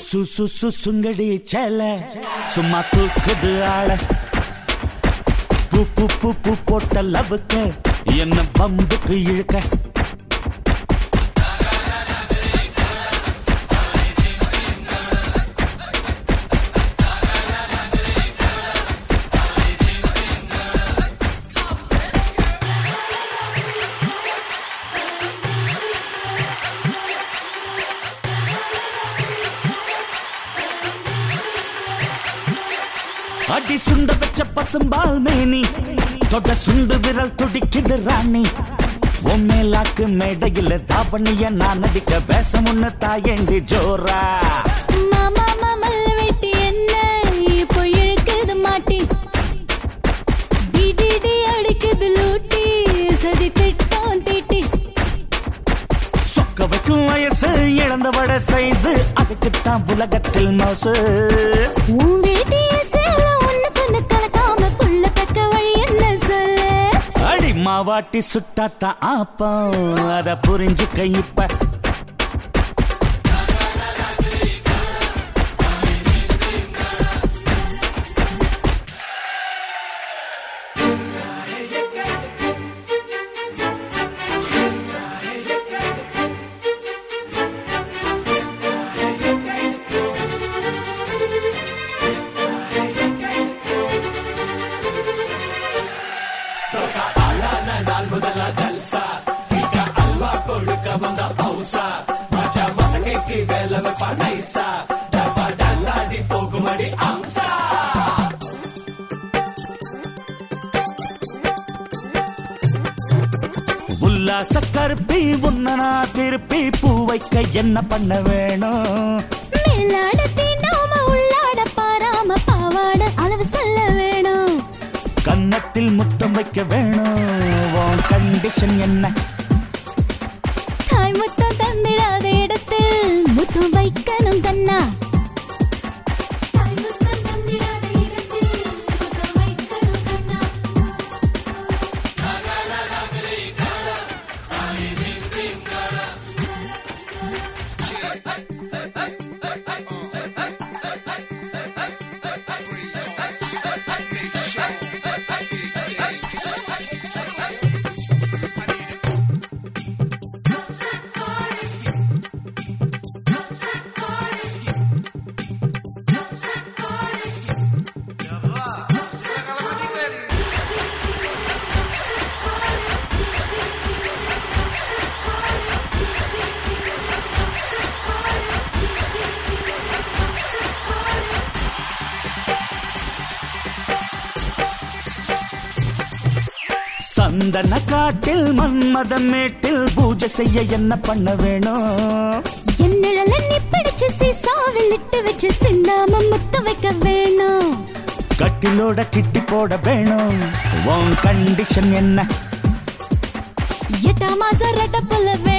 சு சு சு சுங்கடி சேல சும்மா தூக்குது ஆள பூ பூ பூ பூ போட்ட லவுக்கு என்ன பம்புக்கு இழுக்க அடி சுண்ட வச்ச பசும்பால் மேனி தொட சுண்டு விரல் துடிக்குது ராணி உண்மையிலாக்கு மேடையில் தாவணிய நான் நடிக்க பேச முன்ன தாயண்டி ஜோரா மாமா மாமல்ல வெட்டி என்ன இப்போ இழுக்குது மாட்டி டிடிடி அடிக்குது லூட்டி சதி திட்டம் தீட்டி சொக்க வைக்கும் வயசு இழந்த வட சைஸ் அதுக்குத்தான் உலகத்தில் மோசு உன் வேட்டிய சேல ஒண்ணு கொண்டு கலக்காம புள்ள தக்க வழி என்ன சொல்லு அடி மாவாட்டி சுட்டாத்தான் ஆப்பம் அத புரிஞ்சுக்க இப்ப உல்லாச கருப்பி உன்னனா திருப்பி பூ வைக்க என்ன பண்ண வேணும் மேலாட தீண்டாம உள்ளாட பாராம பாவாட அளவு சொல்ல வேணும் கன்னத்தில் முத்தம் வைக்க வேணும் உன் கண்டிஷன் என்ன தாய் முத்தம் தந்திடாத இடத்தில் முத்தம் வைக்கணும் கண்ணா தாய் முத்தம் தந்திடாத இடத்தில் முத்தம் வைக்கணும் கண்ணா சந்தன காட்டில் மன்மத மேட்டில் பூஜை செய்ய என்ன பண்ண வேணும் என் நிழல நீ பிடிச்சு சீசாவில் இட்டு வச்சு சிந்தாம முத்த வைக்க வேணும் கட்டிலோட கிட்டி போட வேணும் உன் கண்டிஷன் என்ன எட்டாம் மாசம் ரெட்ட புள்ள வேணும்